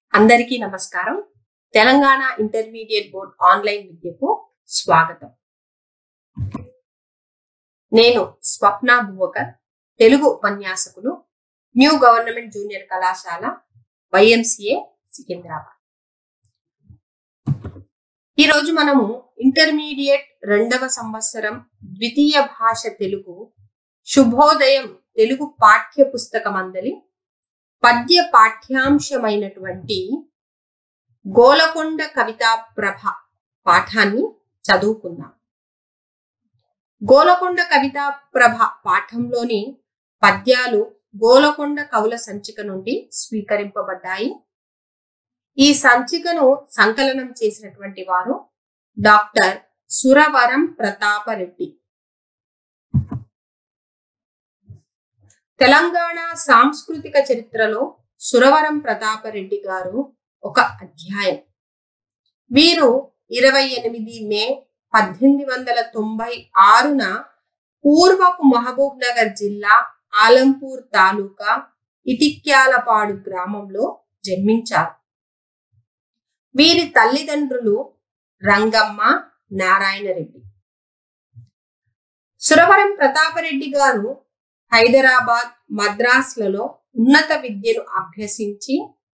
అందరికీ నమస్కారం Telangana intermediate board online విద్యకు స్వాగతం నేను స్వప్న భువకర్ తెలుగు ఉపన్యాసకులు న్యూ గవర్నమెంట్ జూనియర్ కళాశాల వైఎంసిఏ సికింద్రాబాద్ ఈరోజు మనము ఇంటర్మీడియట్ రెండవ సంవత్సరం ద్వితీయ భాష తెలుగు శుభోదయం తెలుగు పాఠ్య పుస్తకం అందలి పద్య పాఠ్యాంశమైనటువంటి గోలకొండ కవితా ప్రభ పాఠాన్ని చదువుకుందాం గోలకొండ కవితా ప్రభ పాఠంలోని పద్యాలు గోలకొండ కవుల సంచిక నుండి స్వీకరింపబడ్డాయి ఈ సంచికను సంకలనం చేసినటువంటి వారు డాక్టర్ సురవరం ప్రతాపరెడ్డి తెలంగాణ సాంస్కృతిక చరిత్రలో సురవరం ప్రతాపరెడ్డి గారు ఒక అధ్యాయం వీరు ఇరవై ఎనిమిది మే పద్దెనిమిది వందల తొంభై ఆరున పూర్వపు మహబూబ్ నగర్ జిల్లా ఆలంపూర్ తాలూకా ఇటిక్యాలపాడు గ్రామంలో జన్మించారు వీరి తల్లిదండ్రులు రంగమ్మ నారాయణరెడ్డి సురవరం ప్రతాపరెడ్డి గారు హైదరాబాద్ మద్రాసులలో ఉన్నత విద్యను అభ్యసించి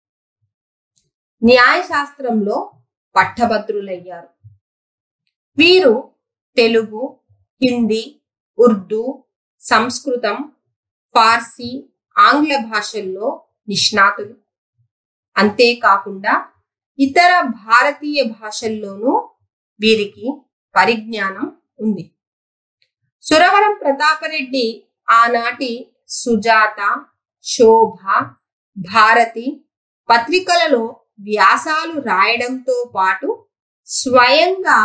న్యాయశాస్త్రంలో పట్టభద్రులయ్యారు వీరు తెలుగు హిందీ ఉర్దూ సంస్కృతం ఫార్సీ ఆంగ్ల భాషల్లో నిష్ణాతులు అంతేకాకుండా ఇతర భారతీయ భాషల్లోనూ వీరికి పరిజ్ఞానం ఉంది సురవరం ప్రతాపరెడ్డి ఆనాటి సుజాత శోభ భారతి పత్రికలలో వ్యాసాలు రాయడంతో పాటు స్వయంగా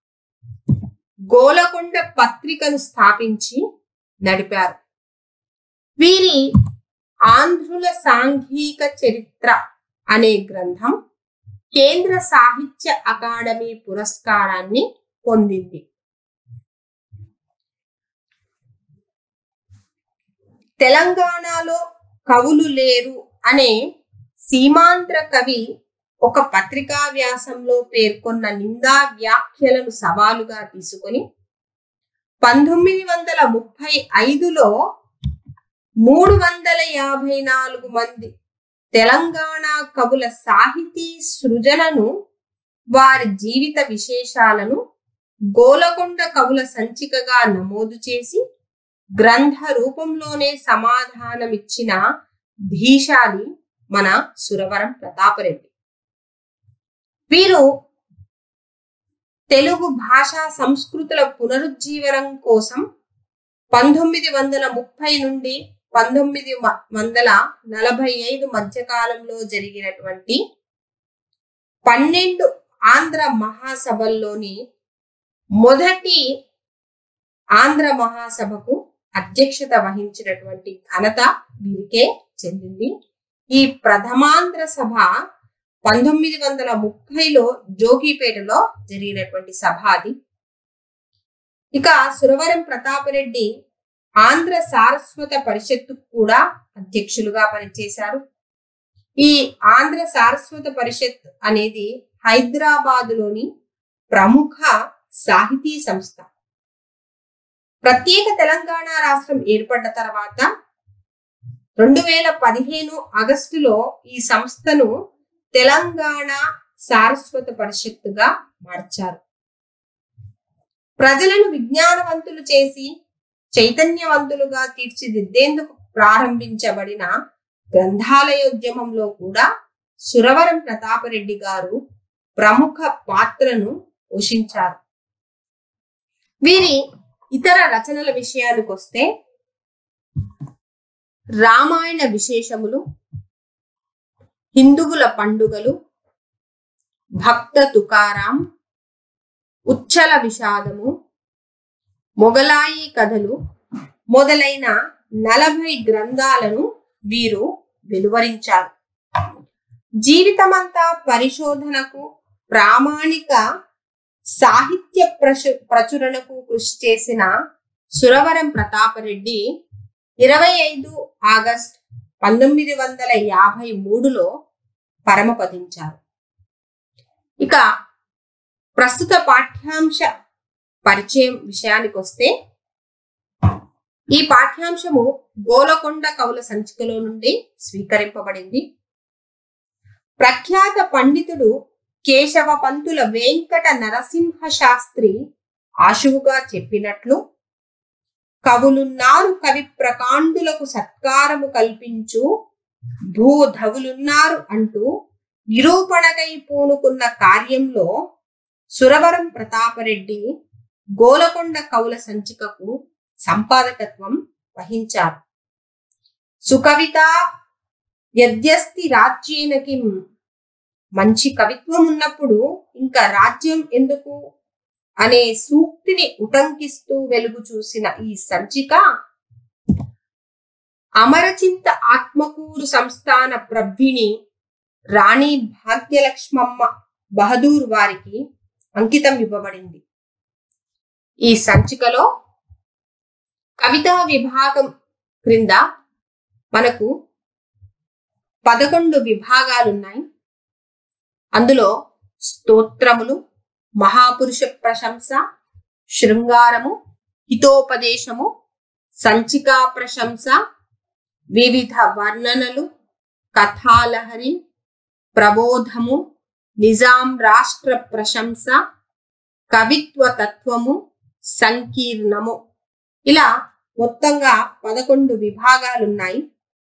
గోలకొండ పత్రికను స్థాపించి నడిపారు వీరి ఆంధ్రుల సాంఘిక చరిత్ర అనే గ్రంథం కేంద్ర సాహిత్య అకాడమీ పురస్కారాన్ని పొందింది తెలంగాణలో కవులు లేరు అనే సీమాంధ్ర కవి ఒక పత్రికా వ్యాసంలో పేర్కొన్న నిందా వ్యాఖ్యలను సవాలుగా తీసుకొని పంతొమ్మిది వందల ముప్పై ఐదులో మూడు వందల యాభై నాలుగు మంది తెలంగాణ కవుల సాహితీ సృజనను వారి జీవిత విశేషాలను గోలకొండ కవుల సంచికగా నమోదు చేసి గ్రంథ రూపంలోనే సమాధానమిచ్చిన ధీశాలి మన సురవరం ప్రతాపరెడ్డి వీరు తెలుగు భాషా సంస్కృతుల పునరుజ్జీవనం కోసం పంతొమ్మిది వందల ముప్పై నుండి పంతొమ్మిది వందల నలభై ఐదు మధ్యకాలంలో జరిగినటువంటి పన్నెండు ఆంధ్ర మహాసభల్లోని మొదటి ఆంధ్ర మహాసభకు అధ్యక్షత వహించినటువంటి ఘనత వీరికే చెందింది ఈ ప్రథమాంధ్ర సభ పంతొమ్మిది వందల ముప్పైలో జోగిపేటలో జరిగినటువంటి సభ అది ఇక సురవరం ప్రతాపరెడ్డి ఆంధ్ర సారస్వత పరిషత్తు కూడా అధ్యక్షులుగా పనిచేశారు ఈ ఆంధ్ర సారస్వత పరిషత్ అనేది హైదరాబాదులోని ప్రముఖ సాహితీ సంస్థ ప్రత్యేక తెలంగాణ రాష్ట్రం ఏర్పడ్డ తర్వాత రెండు వేల పదిహేను ఆగస్టులో ఈ సంస్థను తెలంగాణ సారస్వత పరిషత్తుగా మార్చారు ప్రజలను విజ్ఞానవంతులు చేసి చైతన్యవంతులుగా తీర్చిదిద్దేందుకు ప్రారంభించబడిన గ్రంథాలయోద్యమంలో కూడా సురవరం ప్రతాపరెడ్డి గారు ప్రముఖ పాత్రను పోషించారు వీరి ఇతర రచనల విషయానికి వస్తే రామాయణ విశేషములు హిందువుల పండుగలు భక్త తుకారాం ఉచ్చల విషాదము మొగలాయి కథలు మొదలైన నలభై గ్రంథాలను వీరు వెలువరించారు జీవితమంతా పరిశోధనకు ప్రామాణిక సాహిత్య ప్రచు ప్రచురణకు కృషి చేసిన సురవరం ప్రతాపరెడ్డి ఇరవై ఐదు ఆగస్ట్ పంతొమ్మిది వందల యాభై మూడులో పరమపదించారు ఇక ప్రస్తుత పాఠ్యాంశ పరిచయం విషయానికి వస్తే ఈ పాఠ్యాంశము గోలకొండ కవుల సంచికలో నుండి స్వీకరింపబడింది ప్రఖ్యాత పండితుడు కేశవ పంతుల వెంకట నరసింహ శాస్త్రి ఆశువుగా చెప్పినట్లు కవులున్నారు కవి ప్రకాండులకు సత్కారము కల్పించు భూధవులున్నారు అంటూ నిరూపణకై పూనుకున్న కార్యంలో సురవరం ప్రతాపరెడ్డి గోలకొండ కవుల సంచికకు సంపాదకత్వం వహించారు సుకవిత యద్యస్తి రాజ్యేనకి మంచి కవిత్వం ఉన్నప్పుడు ఇంకా రాజ్యం ఎందుకు అనే సూక్తిని ఉటంకిస్తూ వెలుగు చూసిన ఈ సంచిక అమరచింత ఆత్మకూరు సంస్థాన ప్రభ్విని రాణి భాగ్యలక్ష్మమ్మ బహదూర్ వారికి అంకితం ఇవ్వబడింది ఈ సంచికలో కవితా విభాగం క్రింద మనకు పదకొండు విభాగాలున్నాయి అందులో స్తోత్రములు మహాపురుష ప్రశంస శృంగారము హితోపదేశము సంచికా ప్రశంస వివిధ వర్ణనలు కథాలహరి ప్రబోధము నిజాం రాష్ట్ర ప్రశంస కవిత్వ తత్వము సంకీర్ణము ఇలా మొత్తంగా పదకొండు విభాగాలున్నాయి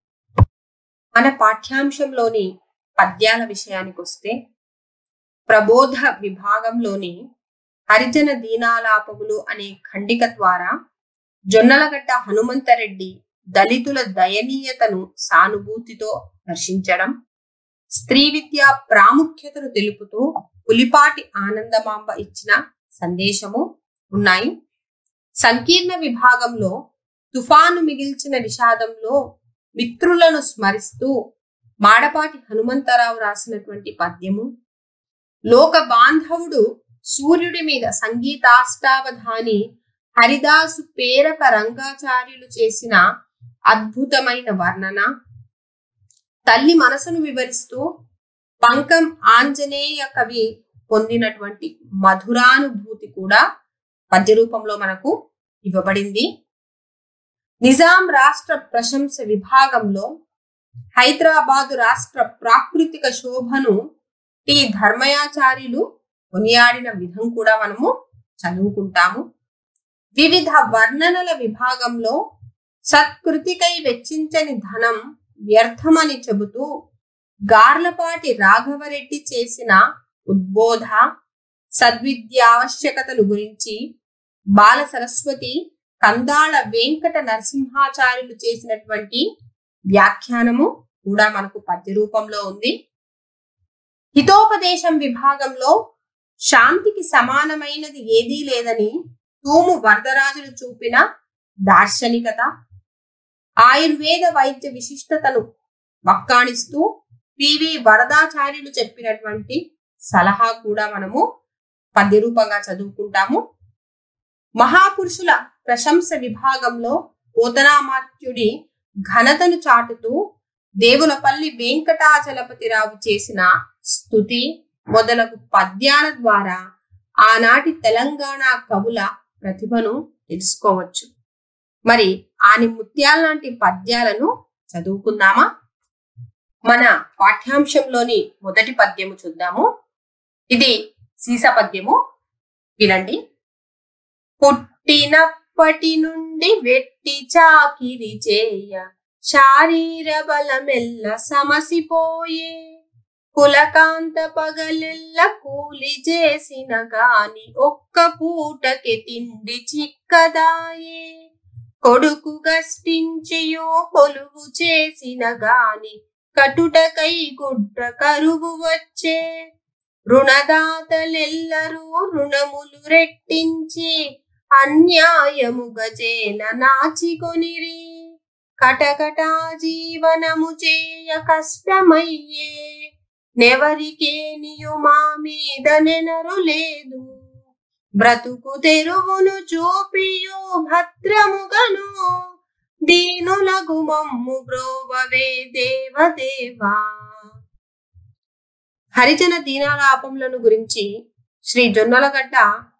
మన పాఠ్యాంశంలోని పద్యాల విషయానికి వస్తే ప్రబోధ విభాగంలోని హరిజన దీనాలాపములు అనే ఖండిక ద్వారా జొన్నలగడ్డ హనుమంతరెడ్డి దళితుల దయనీయతను సానుభూతితో దర్శించడం స్త్రీ విద్య ప్రాముఖ్యతను తెలుపుతూ పులిపాటి ఆనందమాంబ ఇచ్చిన సందేశము ఉన్నాయి సంకీర్ణ విభాగంలో తుఫాను మిగిల్చిన విషాదంలో మిత్రులను స్మరిస్తూ మాడపాటి హనుమంతరావు రాసినటువంటి పద్యము లోక బాంధవుడు సూర్యుడి మీద సంగీతాష్టావధాని హరిదాసు పేరక రంగాచార్యులు చేసిన అద్భుతమైన వర్ణన తల్లి మనసును వివరిస్తూ పంకం ఆంజనేయ కవి పొందినటువంటి మధురానుభూతి కూడా పద్య రూపంలో మనకు ఇవ్వబడింది నిజాం రాష్ట్ర ప్రశంస విభాగంలో హైదరాబాదు రాష్ట్ర ప్రాకృతిక శోభను టి ధర్మయాచార్యులు కొనియాడిన విధం కూడా మనము చదువుకుంటాము వివిధ వర్ణనల విభాగంలో సత్కృతికై వెచ్చించని ధనం వ్యర్థమని చెబుతూ గార్లపాటి రాఘవరెడ్డి చేసిన ఉద్బోధ సద్విద్యావశ్యకతలు గురించి బాల సరస్వతి కందాళ వెంకట నరసింహాచార్యులు చేసినటువంటి వ్యాఖ్యానము కూడా మనకు పద్య రూపంలో ఉంది హితోపదేశం విభాగంలో శాంతికి సమానమైనది ఏదీ లేదని తూము వరదరాజులు చూపిన దార్శనికత ఆయుర్వేద వైద్య విశిష్టతను వక్కాణిస్తూ పివి వరదాచార్యులు చెప్పినటువంటి సలహా కూడా మనము పద్య రూపంగా చదువుకుంటాము మహాపురుషుల ప్రశంస విభాగంలో పోతనామాత్యుడి ఘనతను చాటుతూ దేవులపల్లి వెంకటాచలపతిరావు చేసిన స్థుతి మొదలగు పద్యాల ద్వారా ఆనాటి తెలంగాణ కవుల ప్రతిభను తెలుసుకోవచ్చు మరి ఆని ముత్యాల లాంటి పద్యాలను చదువుకుందామా మన పాఠ్యాంశంలోని మొదటి పద్యము చూద్దాము ఇది సీస పద్యము వినండి పుట్టినప్పటి నుండి వెట్టి చాకిరి చేయ శారీర బలమెల్ల సమసిపోయే కులకాంత పగలెల్ల కూలి చేసిన గాని ఒక్క పూటకి తిండి చిక్కదాయే కొడుకు గష్టించియో కొలువు చేసిన గాని కటుటకై గుడ్డ కరువు వచ్చే రుణదాతలెల్లరూ రుణములు రెట్టించి అన్యాయముగ చేల నాచికొనిరి కటకటా జీవనము చేయ కష్టమయ్యే నెవరికే నియుమా మీద నెనరు లేదు బ్రతుకు తెరువును చూపియు భద్రముగను దీనులగు మమ్ము బ్రోవవే దేవదేవా హరిజన దీనాలాపములను గురించి శ్రీ జొన్నలగడ్డ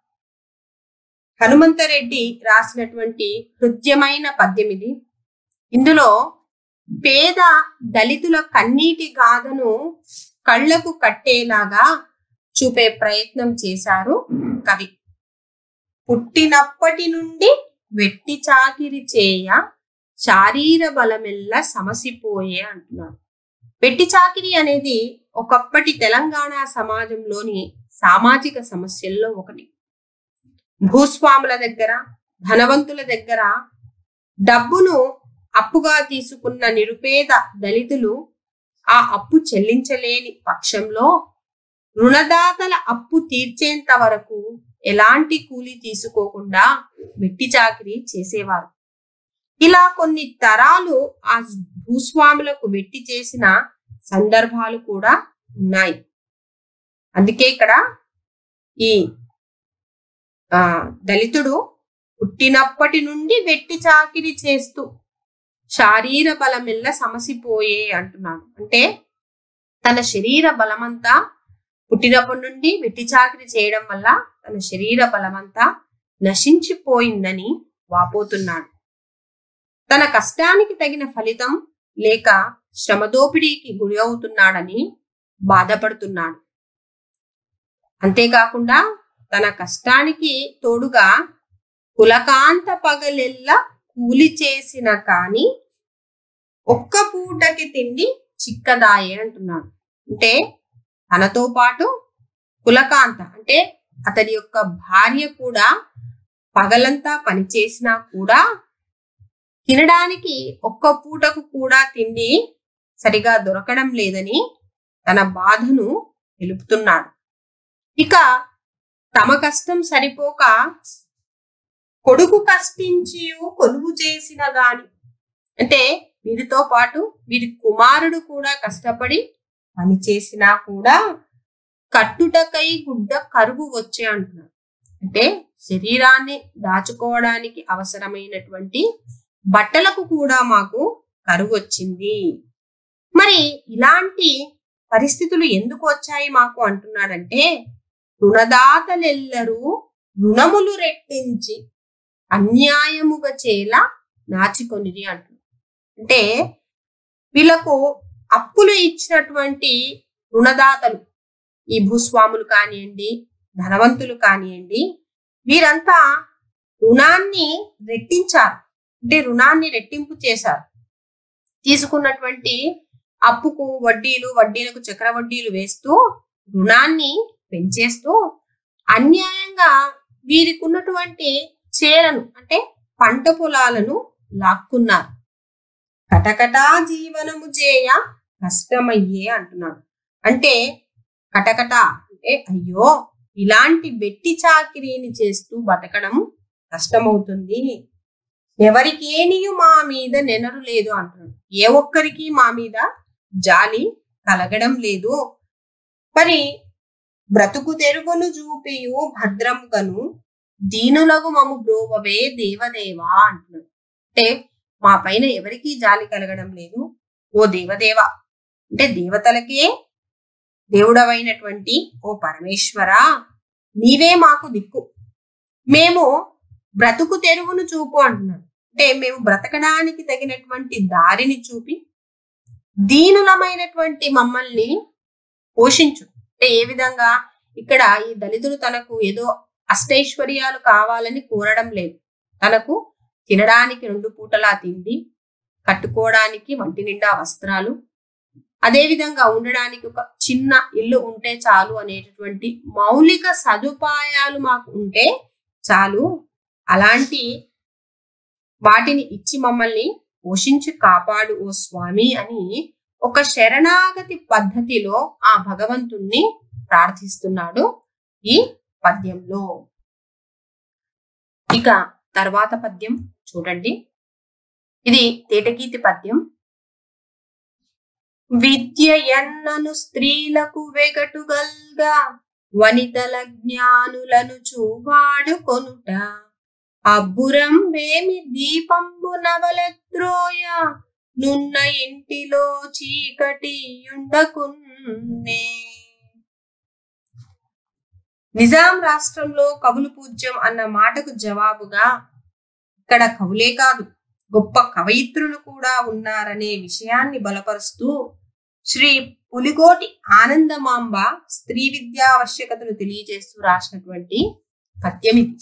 హనుమంతరెడ్డి రాసినటువంటి హృద్యమైన పద్యం ఇది ఇందులో పేద దళితుల కన్నీటి గాథను కళ్లకు కట్టేలాగా చూపే ప్రయత్నం చేశారు కవి పుట్టినప్పటి నుండి వెట్టి చాకిరి చేయ శారీర బలమెల్ల సమసిపోయే అంటున్నారు వెట్టి చాకిరి అనేది ఒకప్పటి తెలంగాణ సమాజంలోని సామాజిక సమస్యల్లో ఒకటి భూస్వాముల దగ్గర ధనవంతుల దగ్గర డబ్బును అప్పుగా తీసుకున్న నిరుపేద దళితులు ఆ అప్పు చెల్లించలేని పక్షంలో రుణదాతల అప్పు తీర్చేంత వరకు ఎలాంటి కూలి తీసుకోకుండా వెట్టి చాకిరి చేసేవారు ఇలా కొన్ని తరాలు ఆ భూస్వాములకు వెట్టి చేసిన సందర్భాలు కూడా ఉన్నాయి అందుకే ఇక్కడ ఈ ఆ దళితుడు పుట్టినప్పటి నుండి వెట్టి చాకిరి చేస్తూ శారీర బలమెల్ల సమసిపోయే అంటున్నాడు అంటే తన శరీర బలమంతా పుట్టినప్పటి నుండి వెట్టి చాకిరి చేయడం వల్ల తన శరీర బలమంతా నశించిపోయిందని వాపోతున్నాడు తన కష్టానికి తగిన ఫలితం లేక శ్రమదోపిడీకి గురి అవుతున్నాడని బాధపడుతున్నాడు అంతేకాకుండా తన కష్టానికి తోడుగా కులకాంత పగలెల్ల కూలి చేసిన కాని ఒక్క పూటకి తిండి చిక్కదాయే అంటున్నాడు అంటే తనతో పాటు కులకాంత అంటే అతడి యొక్క భార్య కూడా పగలంతా పనిచేసినా కూడా తినడానికి ఒక్క పూటకు కూడా తిండి సరిగా దొరకడం లేదని తన బాధను తెలుపుతున్నాడు ఇక తమ కష్టం సరిపోక కొడుకు కష్టించి కొలువు చేసిన గాని అంటే వీరితో పాటు వీరి కుమారుడు కూడా కష్టపడి పని చేసినా కూడా కట్టుటకై గుడ్డ కరువు వచ్చే అంటున్నాడు అంటే శరీరాన్ని దాచుకోవడానికి అవసరమైనటువంటి బట్టలకు కూడా మాకు కరువు వచ్చింది మరి ఇలాంటి పరిస్థితులు ఎందుకు వచ్చాయి మాకు అంటున్నాడంటే రుణదాతలెల్లరూ రుణములు రెట్టించి అన్యాయముగా చేల నాచికొనిది అంటున్నారు అంటే వీళ్ళకు అప్పులు ఇచ్చినటువంటి రుణదాతలు ఈ భూస్వాములు కానివ్వండి ధనవంతులు కానివ్వండి వీరంతా రుణాన్ని రెట్టించారు అంటే రుణాన్ని రెట్టింపు చేశారు తీసుకున్నటువంటి అప్పుకు వడ్డీలు వడ్డీలకు చక్ర వడ్డీలు వేస్తూ రుణాన్ని పెంచేస్తూ అన్యాయంగా వీరికి ఉన్నటువంటి చేలను అంటే పంట పొలాలను లాక్కున్నారు కటకటా జీవనము చేయ కష్టమయ్యే అంటున్నాడు అంటే కటకట అంటే అయ్యో ఇలాంటి వెట్టి చాకిరీని చేస్తూ బతకడం కష్టమవుతుంది ఎవరికేనియు మా మీద నెనరు లేదు అంటున్నాడు ఏ ఒక్కరికి మా మీద జాలి కలగడం లేదు మరి బ్రతుకు తెరుగును చూపియు భద్రముగను దీనులగు మము బ్రోవవే దేవదేవా అంటున్నాడు అంటే మా పైన ఎవరికీ జాలి కలగడం లేదు ఓ దేవదేవ అంటే దేవతలకే దేవుడవైనటువంటి ఓ పరమేశ్వరా నీవే మాకు దిక్కు మేము బ్రతుకు తెరువును చూపు అంటున్నాడు అంటే మేము బ్రతకడానికి తగినటువంటి దారిని చూపి దీనులమైనటువంటి మమ్మల్ని పోషించు అంటే ఏ విధంగా ఇక్కడ ఈ దళితుడు తనకు ఏదో అష్టైశ్వర్యాలు కావాలని కోరడం లేదు తనకు తినడానికి రెండు పూటలా తిండి కట్టుకోవడానికి వంటి నిండా వస్త్రాలు అదే విధంగా ఉండడానికి ఒక చిన్న ఇల్లు ఉంటే చాలు అనేటటువంటి మౌలిక సదుపాయాలు మాకు ఉంటే చాలు అలాంటి వాటిని ఇచ్చి మమ్మల్ని పోషించి కాపాడు ఓ స్వామి అని ఒక శరణాగతి పద్ధతిలో ఆ భగవంతుణ్ణి ప్రార్థిస్తున్నాడు ఈ పద్యంలో ఇక తర్వాత పద్యం చూడండి ఇది తేటగీతి పద్యం విద్య ఎన్నను స్త్రీలకు వెగటుగల్గా వనితల జ్ఞానులను చూవాడు కొనుట అబ్బురం వేమి దీపంబు నవలద్రోయ నున్న ఇంటిలో చీకటి ఉండకున్నే నిజాం రాష్ట్రంలో కవులు పూజ్యం అన్న మాటకు జవాబుగా ఇక్కడ కవులే కాదు గొప్ప కవయిత్రులు కూడా ఉన్నారనే విషయాన్ని బలపరుస్తూ శ్రీ పులిగోటి ఆనందమాంబ స్త్రీ విద్యా ఆవశ్యకతను తెలియజేస్తూ రాసినటువంటి పద్యం ఇది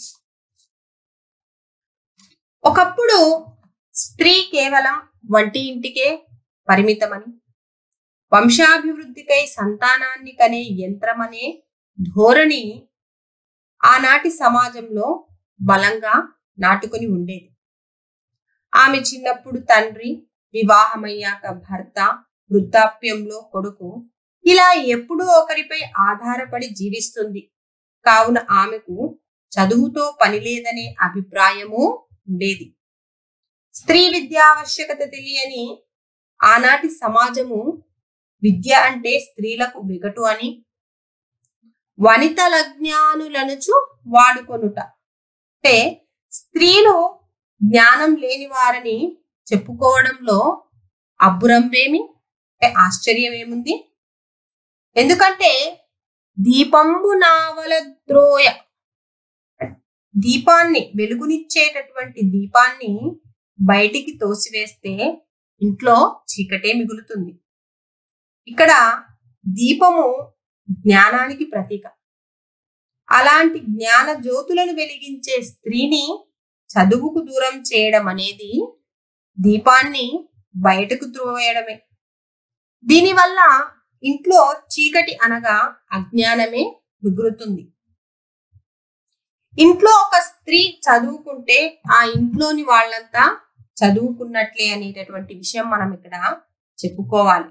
ఒకప్పుడు స్త్రీ కేవలం వంటి ఇంటికే పరిమితమని వంశాభివృద్ధికై సంతానాన్ని కనే యంత్రమనే ధోరణి ఆనాటి సమాజంలో బలంగా నాటుకొని ఉండేది ఆమె చిన్నప్పుడు తండ్రి వివాహమయ్యాక భర్త వృద్ధాప్యంలో కొడుకు ఇలా ఎప్పుడూ ఒకరిపై ఆధారపడి జీవిస్తుంది కావున ఆమెకు చదువుతో పని లేదనే అభిప్రాయము ఉండేది స్త్రీ విద్య ఆవశ్యకత తెలియని ఆనాటి సమాజము విద్య అంటే స్త్రీలకు వెగటు అని వనితల జ్ఞానులనుచు వాడుకొనుట అంటే స్త్రీలు జ్ఞానం లేని వారని చెప్పుకోవడంలో అబ్బురంబేమి అంటే ఆశ్చర్యం ఏముంది ఎందుకంటే దీపంబు నావల ద్రోయ దీపాన్ని వెలుగునిచ్చేటటువంటి దీపాన్ని బయటికి తోసివేస్తే ఇంట్లో చీకటే మిగులుతుంది ఇక్కడ దీపము జ్ఞానానికి ప్రతీక అలాంటి జ్ఞాన జ్యోతులను వెలిగించే స్త్రీని చదువుకు దూరం చేయడం అనేది దీపాన్ని బయటకు త్రోవేయడమే దీనివల్ల ఇంట్లో చీకటి అనగా అజ్ఞానమే మిగులుతుంది ఇంట్లో ఒక స్త్రీ చదువుకుంటే ఆ ఇంట్లోని వాళ్ళంతా చదువుకున్నట్లే అనేటటువంటి విషయం మనం ఇక్కడ చెప్పుకోవాలి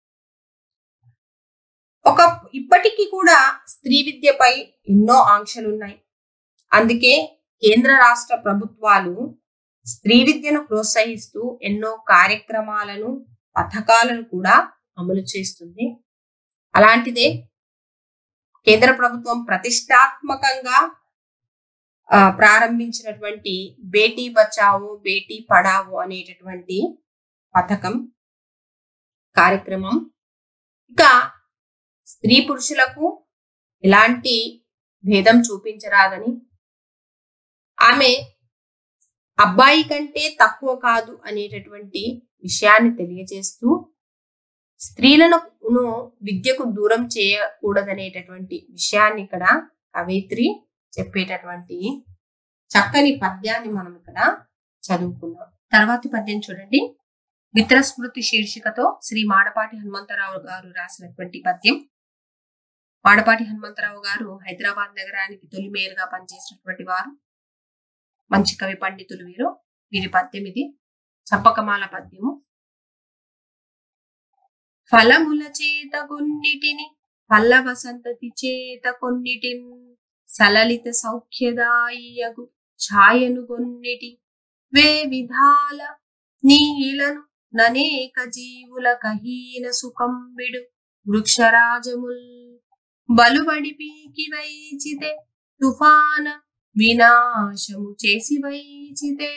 ఒక ఇప్పటికీ కూడా స్త్రీ విద్యపై ఎన్నో ఆంక్షలు ఉన్నాయి అందుకే కేంద్ర రాష్ట్ర ప్రభుత్వాలు స్త్రీ విద్యను ప్రోత్సహిస్తూ ఎన్నో కార్యక్రమాలను పథకాలను కూడా అమలు చేస్తుంది అలాంటిదే కేంద్ర ప్రభుత్వం ప్రతిష్టాత్మకంగా ఆ, ప్రారంభించినటువంటి బేటీ బచావో బేటీ పడావో అనేటటువంటి పథకం కార్యక్రమం ఇంకా స్త్రీ పురుషులకు ఎలాంటి భేదం చూపించరాదని ఆమె అబ్బాయి కంటే తక్కువ కాదు అనేటటువంటి విషయాన్ని తెలియజేస్తూ స్త్రీలను విద్యకు దూరం చేయకూడదనేటటువంటి విషయాన్ని ఇక్కడ కవయిత్రి చెప్పేటటువంటి చక్కని పద్యాన్ని మనం ఇక్కడ చదువుకున్నాం తర్వాతి పద్యం చూడండి మిత్రస్మృతి శీర్షికతో శ్రీ మాడపాటి హనుమంతరావు గారు రాసినటువంటి పద్యం మాడపాటి హనుమంతరావు గారు హైదరాబాద్ నగరానికి తొలి మేయర్గా పనిచేసినటువంటి వారు మంచి కవి పండితులు వీరు వీరి పద్యం ఇది చప్పకమాల పద్యము ఫలముల చేత కొన్నిటిని పల్లవ సంతతి చేత కొన్నిటిన్ సలలిత సౌఖ్యదాయగు ఛాయను కొన్నిటి వే విధాల నీలను ననేక జీవుల కహీన సుకంబిడు వృక్షరాజముల్ బలుబడి పీకి వైచితే తుఫాన వినాశము చేసి వైచితే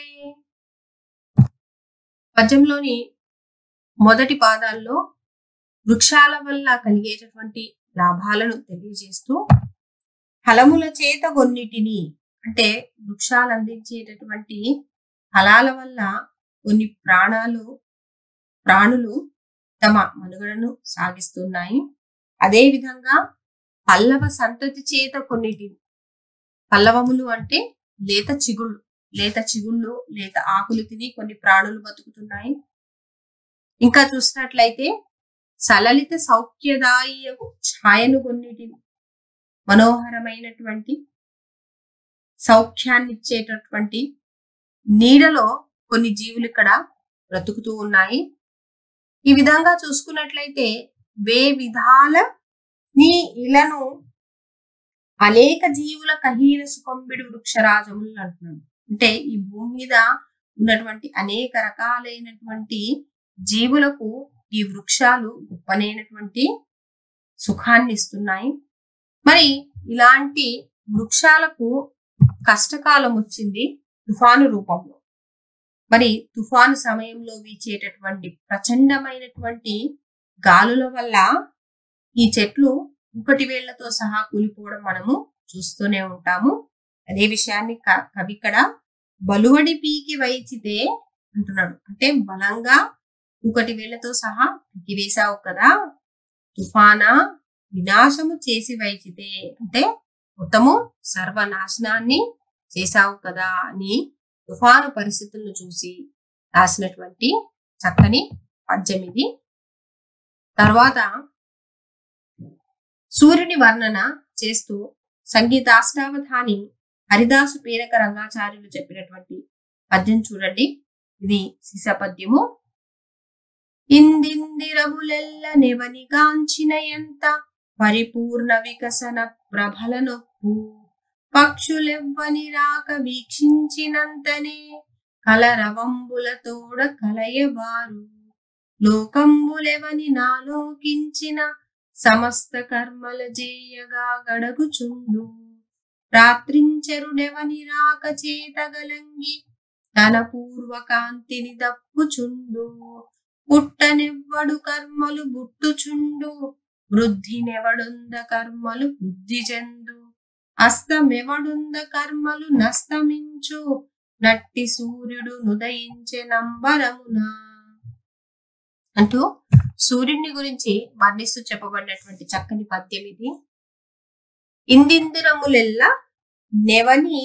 పద్యంలోని మొదటి పాదాల్లో వృక్షాల వల్ల కలిగేటటువంటి లాభాలను తెలియజేస్తూ ఫలముల చేత కొన్నిటిని అంటే వృక్షాలు అందించేటటువంటి ఫలాల వల్ల కొన్ని ప్రాణాలు ప్రాణులు తమ మనుగడను సాగిస్తున్నాయి అదే విధంగా పల్లవ సంతతి చేత కొన్నిటిని పల్లవములు అంటే లేత చిగుళ్ళు లేత చిగుళ్ళు లేత ఆకులు తిని కొన్ని ప్రాణులు బతుకుతున్నాయి ఇంకా చూసినట్లయితే సలలిత సౌఖ్యదాయకు ఛాయను కొన్నిటిని మనోహరమైనటువంటి సౌఖ్యాన్ని ఇచ్చేటటువంటి నీడలో కొన్ని జీవులు ఇక్కడ బ్రతుకుతూ ఉన్నాయి ఈ విధంగా చూసుకున్నట్లయితే వే విధాల నీ ఇలను అనేక జీవుల కహీన సుకంబిడు వృక్షరాజములు అంటున్నాడు అంటే ఈ భూమి మీద ఉన్నటువంటి అనేక రకాలైనటువంటి జీవులకు ఈ వృక్షాలు గొప్పనైనటువంటి సుఖాన్ని ఇస్తున్నాయి మరి ఇలాంటి వృక్షాలకు కష్టకాలం వచ్చింది తుఫాను రూపంలో మరి తుఫాను సమయంలో వీచేటటువంటి ప్రచండమైనటువంటి గాలుల వల్ల ఈ చెట్లు ఒకటి వేళ్లతో సహా కూలిపోవడం మనము చూస్తూనే ఉంటాము అదే విషయాన్ని క- కవి ఇక్కడ బలువడి పీకి వైచితే అంటున్నాడు అంటే బలంగా ఒకటి వేళ్లతో సహా పీకి వేశావు కదా తుఫానా వినాశము చేసి వైచితే అంటే మొత్తము సర్వనాశనాన్ని చేశావు కదా అని తుఫాను పరిస్థితులను చూసి రాసినటువంటి చక్కని పద్యం ఇది తర్వాత సూర్యుని వర్ణన చేస్తూ సంగీతాష్టావధాని హరిదాసు పేరక రంగాచార్యులు చెప్పినటువంటి పద్యం చూడండి ఇది సీస పద్యము ఇందిందిరములెల్ల నెవని కాంచిన ఎంత పరిపూర్ణ వికసన ప్రభల నొప్పు పక్షులెవ్వని రాక వీక్షించినంతనే కలరవంబులతోడ కలయవారు లోకంబులెవని నాలోకించిన సమస్త కర్మల జేయగా గడగుచుండు రాత్రించరుడెవని రాక చేతగలంగి తన పూర్వకాంతిని దప్పుచుండు పుట్టనెవ్వడు కర్మలు బుట్టుచుండు వృద్ధినెవడుంద కర్మలు వృద్ధి చెందు అస్తమెవడుంద కర్మలు నస్తమించు నట్టి సూర్యుడు నుదయించే నంబరమున అంటూ సూర్యుడిని గురించి వర్ణిస్తూ చెప్పబడినటువంటి చక్కని పద్యం ఇది ఇందిందిరములెల్లా నెవని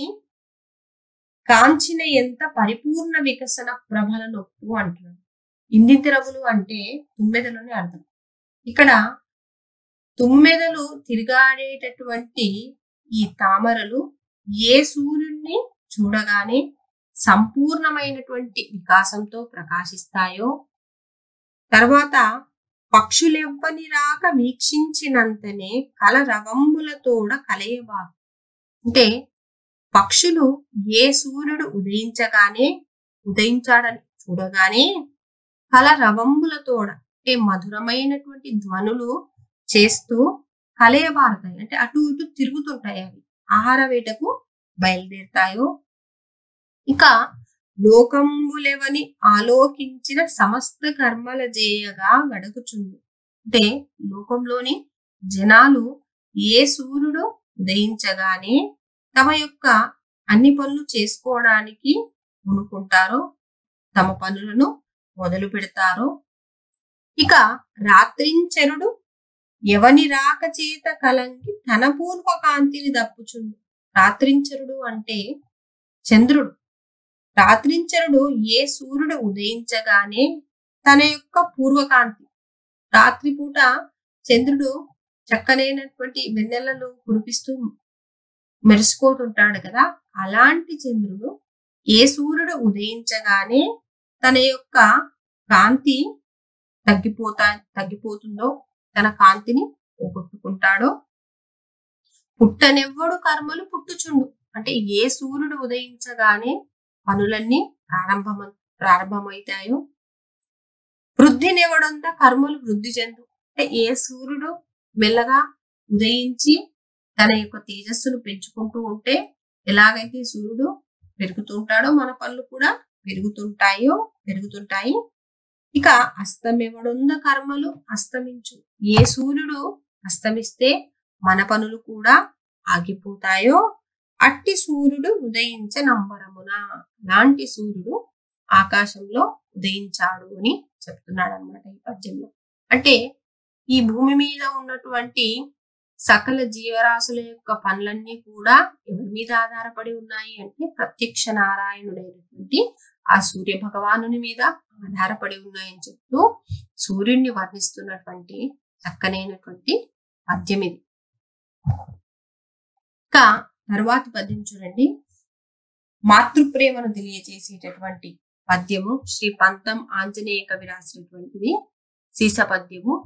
కాంచిన ఎంత పరిపూర్ణ వికసన ప్రభల నొప్పు అంటున్నాడు ఇందిందిరములు అంటే తుమ్మెదలని అర్థం ఇక్కడ తుమ్మెదలు తిరిగాడేటటువంటి ఈ తామరలు ఏ సూర్యుడిని చూడగానే సంపూర్ణమైనటువంటి వికాసంతో ప్రకాశిస్తాయో తర్వాత పక్షులెవ్వని రాక వీక్షించినంతనే కల రవంబులతోడ కలయవారు అంటే పక్షులు ఏ సూర్యుడు ఉదయించగానే ఉదయించాడని చూడగానే కల రవంబులతోడ అంటే మధురమైనటువంటి ధ్వనులు చేస్తూ కలయబారుతాయి అంటే అటు ఇటు తిరుగుతుంటాయి అవి ఆహార వేటకు బయలుదేరుతాయో ఇక లోకంబులెవని ఆలోకించిన సమస్త కర్మల జేయగా గడుకుచుండు అంటే లోకంలోని జనాలు ఏ సూర్యుడు ఉదయించగానే తమ యొక్క అన్ని పనులు చేసుకోవడానికి మునుకుంటారో తమ పనులను మొదలు పెడతారో ఇక రాత్రించరుడు ఎవని రాక చేత కలంగి తన పూర్వ కాంతిని దప్పుచుండు రాత్రించరుడు అంటే చంద్రుడు రాత్రించరుడు ఏ సూర్యుడు ఉదయించగానే తన యొక్క పూర్వకాంతి రాత్రిపూట చంద్రుడు చక్కనైనటువంటి వెన్నెలలు కురిపిస్తూ మెరిసిపోతుంటాడు కదా అలాంటి చంద్రుడు ఏ సూర్యుడు ఉదయించగానే తన యొక్క కాంతి తగ్గిపోతా తగ్గిపోతుందో తన కాంతిని పోగొట్టుకుంటాడో పుట్టనెవ్వడు కర్మలు పుట్టుచుండు అంటే ఏ సూర్యుడు ఉదయించగానే పనులన్నీ ప్రారంభమ ప్రారంభమవుతాయో వృద్ధినివ్వడంతా కర్మలు వృద్ధి చెందు అంటే ఏ సూర్యుడు మెల్లగా ఉదయించి తన యొక్క తేజస్సును పెంచుకుంటూ ఉంటే ఎలాగైతే సూర్యుడు పెరుగుతుంటాడో మన పనులు కూడా పెరుగుతుంటాయో పెరుగుతుంటాయి ఇక అస్తమివ్వడుంద కర్మలు అస్తమించు ఏ సూర్యుడు అస్తమిస్తే మన పనులు కూడా ఆగిపోతాయో అట్టి సూర్యుడు ఉదయించ నంబరమున అలాంటి సూర్యుడు ఆకాశంలో ఉదయించాడు అని చెప్తున్నాడు అనమాట ఈ పద్యంలో అంటే ఈ భూమి మీద ఉన్నటువంటి సకల జీవరాశుల యొక్క పనులన్నీ కూడా ఎవరి మీద ఆధారపడి ఉన్నాయి అంటే ప్రత్యక్ష నారాయణుడైనటువంటి ఆ సూర్య భగవానుని మీద ఆధారపడి ఉన్నాయని చెప్తూ సూర్యుడిని వర్ణిస్తున్నటువంటి చక్కనైనటువంటి పద్యం ఇది ఇంకా తరువాతి పద్యం చూడండి మాతృప్రేమను తెలియజేసేటటువంటి పద్యము శ్రీ పంతం ఆంజనేయ కవి రాసినటువంటిది సీస పద్యము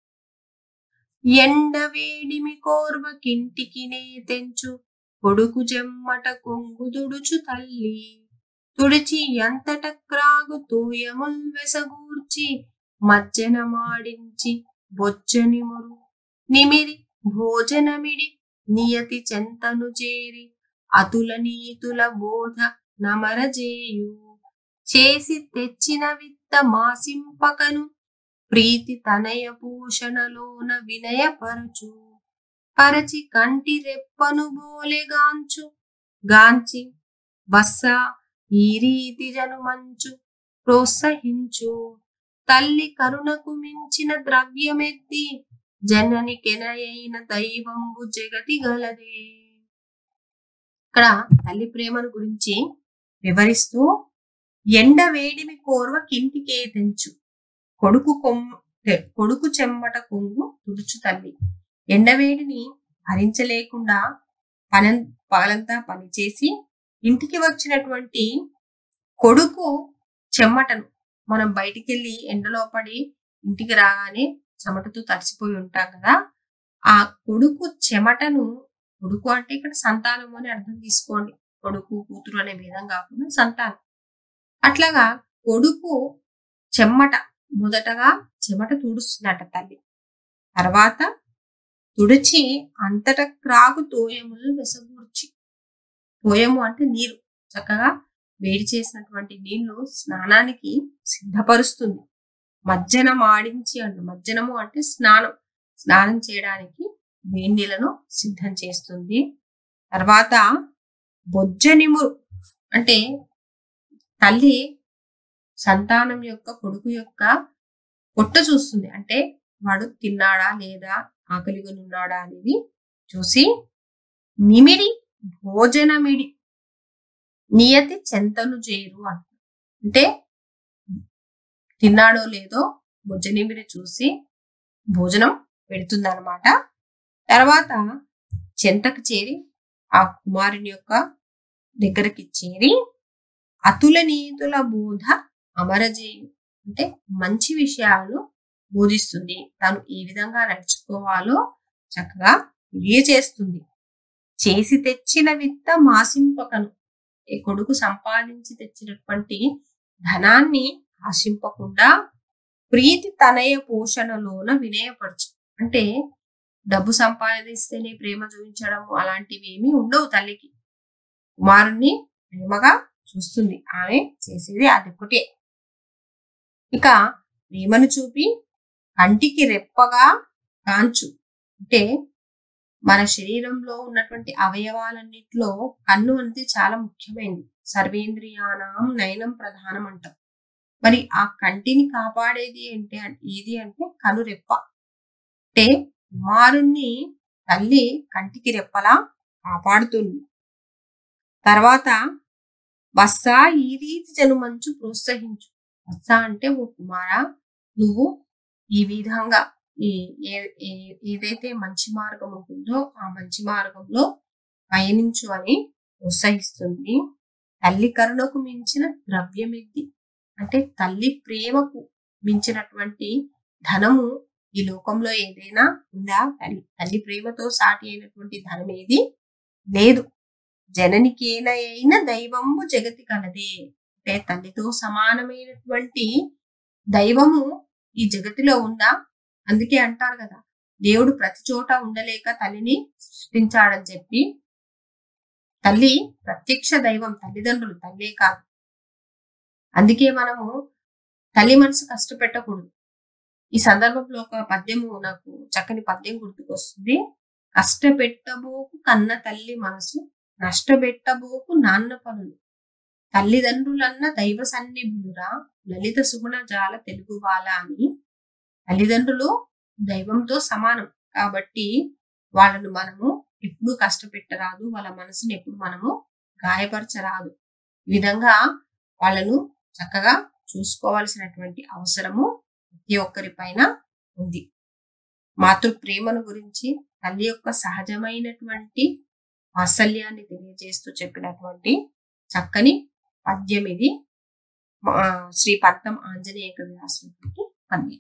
ఎండ వేడిమి కోర్వ కింటికినే తెంచు కొడుకు జమ్మట కొంగు తుడుచు తల్లి తుడిచి ఎంతట క్రాగు తూయముల్ వెసగూర్చి మజ్జన మాడించి బొజ్జని మురు నిమిరి భోజనమిడి నియతి చెంతను చేరి అతుల నీతుల బోధ నమరజేయు చేసి తెచ్చిన విత్త మాసింపకను ప్రీతి తనయ పూషణలోన వినయపరచు పరచి కంటి రెప్పను బోలెగాంచు గాంచి బస్స ఈ రీతి జనుమంచు ప్రోత్సహించు తల్లి కరుణకు మించిన ద్రవ్యమెత్తి జనని కెనయైన దైవంబు జగతి గలదే ఇక్కడ తల్లి ప్రేమను గురించి వివరిస్తూ ఎండ వేడిమి కోర్వ కింటికే తెంచు కొడుకు కొమ్ము తె- కొడుకు చెమ్మట కొంగు తుడుచు తల్లి ఎండవేడిని భరించలేకుండా పని పగలంతా పనిచేసి ఇంటికి వచ్చినటువంటి కొడుకు చెమ్మటను మనం బయటికి వెళ్ళి ఎండలో పడి ఇంటికి రాగానే చెమటతో తడిసిపోయి ఉంటాం కదా ఆ కొడుకు చెమటను కొడుకు అంటే ఇక్కడ సంతానం అని అర్థం తీసుకోండి కొడుకు కూతురు అనే భేదం కాకుండా సంతానం అట్లాగా కొడుకు చెమ్మట మొదటగా చెమట తుడుస్తుందట తల్లి తర్వాత తుడిచి అంతట క్రాగు తోయములు వెసగూర్చి తోయము అంటే నీరు చక్కగా వేడి చేసినటువంటి నీళ్లు స్నానానికి సిద్ధపరుస్తుంది మజ్జనం ఆడించి అంట మజ్జనము అంటే స్నానం స్నానం చేయడానికి వేడి నీళ్ళను సిద్ధం చేస్తుంది తర్వాత బొజ్జనిమురు అంటే తల్లి సంతానం యొక్క కొడుకు యొక్క పొట్ట చూస్తుంది అంటే వాడు తిన్నాడా లేదా ఆకలిగా ఉన్నాడా అనేది చూసి నిమిడి భోజనమిడి నియతి చెంతను చేరు అంట అంటే తిన్నాడో లేదో భోజనిమిడి చూసి భోజనం పెడుతుంది అనమాట తర్వాత చెంతకు చేరి ఆ కుమారుని యొక్క దగ్గరికి చేరి అతుల నీతుల బోధ అమరజేయు అంటే మంచి విషయాలు బోధిస్తుంది తాను ఏ విధంగా నడుచుకోవాలో చక్కగా తెలియచేస్తుంది చేసి తెచ్చిన విత్త మాసింపకను ఈ కొడుకు సంపాదించి తెచ్చినటువంటి ధనాన్ని ఆశింపకుండా ప్రీతి తనయ పోషణలోన వినయపరచు అంటే డబ్బు సంపాదిస్తేనే ప్రేమ చూపించడం అలాంటివి ఏమీ ఉండవు తల్లికి కుమారుణ్ణి ప్రేమగా చూస్తుంది ఆమె చేసేది అదొక్కటే ఇక ప్రేమను చూపి కంటికి రెప్పగా కాంచు అంటే మన శరీరంలో ఉన్నటువంటి అవయవాలన్నిటిలో కన్ను అనేది చాలా ముఖ్యమైనది సర్వేంద్రియానం నయనం ప్రధానం అంటాం మరి ఆ కంటిని కాపాడేది ఏంటి అం- ఏది అంటే కను రెప్ప అంటే కుమారుణ్ణి తల్లి కంటికి రెప్పలా కాపాడుతుంది తర్వాత వస్సా ఈ రీతి జనుమంచు ప్రోత్సహించు వస్సా అంటే ఓ కుమారా నువ్వు ఈ విధంగా ఈ ఏ- ఏ- ఏదైతే మంచి మార్గం ఉంటుందో ఆ మంచి మార్గంలో పయనించు అని ప్రోత్సహిస్తుంది తల్లి కరుణకు మించిన ద్రవ్యం ఇది అంటే తల్లి ప్రేమకు మించినటువంటి ధనము ఈ లోకంలో ఏదైనా ఉందా తల్లి తల్లి ప్రేమతో సాటి అయినటువంటి ధనం ఏది లేదు జననికేనైన దైవము జగతి కలదే అంటే తల్లితో సమానమైనటువంటి దైవము ఈ జగతిలో ఉందా అందుకే అంటారు కదా దేవుడు ప్రతి చోట ఉండలేక తల్లిని సృష్టించాడని చెప్పి తల్లి ప్రత్యక్ష దైవం తల్లిదండ్రులు తల్లే కాదు అందుకే మనము తల్లి మనసు కష్టపెట్టకూడదు ఈ సందర్భంలో ఒక పద్యము నాకు చక్కని పద్యం గుర్తుకొస్తుంది కష్టపెట్టబోకు కన్న తల్లి మనసు నష్టపెట్టబోకు నాన్న పనులు తల్లిదండ్రులన్న దైవ సన్నిధులురా లలిత సుగుణ జాల తెలుగు బాల అని తల్లిదండ్రులు దైవంతో సమానం కాబట్టి వాళ్ళను మనము ఎప్పుడు కష్టపెట్టరాదు వాళ్ళ మనసుని ఎప్పుడు మనము గాయపరచరాదు ఈ విధంగా వాళ్ళను చక్కగా చూసుకోవాల్సినటువంటి అవసరము ప్రతి ఒక్కరి పైన ఉంది మాతృ ప్రేమను గురించి తల్లి యొక్క సహజమైనటువంటి వాత్సల్యాన్ని తెలియజేస్తూ చెప్పినటువంటి చక్కని పద్యం ఇది ఆ, శ్రీ పంతం ఆంజనేయ కవి రాసినటువంటి పద్యం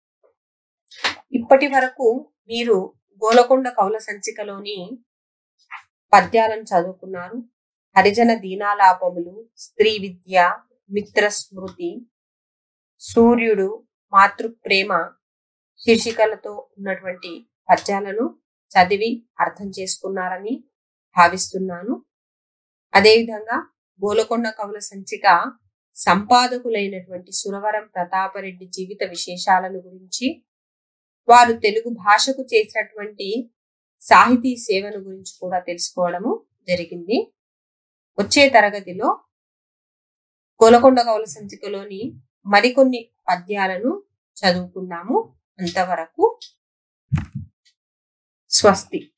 ఇప్పటి వరకు మీరు గోలకొండ కౌల సంచికలోని పద్యాలను చదువుకున్నారు హరిజన దీనాలాపములు స్త్రీ విద్య మిత్ర స్మృతి సూర్యుడు మాతృప్రేమ శీర్షికలతో ఉన్నటువంటి పద్యాలను చదివి అర్థం చేసుకున్నారని భావిస్తున్నాను అదేవిధంగా గోలకొండ కవుల సంచిక సంపాదకులైనటువంటి సురవరం ప్రతాపరెడ్డి జీవిత విశేషాలను గురించి వారు తెలుగు భాషకు చేసినటువంటి సాహితీ సేవను గురించి కూడా తెలుసుకోవడము జరిగింది వచ్చే తరగతిలో గోలకొండ కవుల సంచికలోని మరికొన్ని పద్యాలను చదువుకున్నాము అంతవరకు స్వస్తి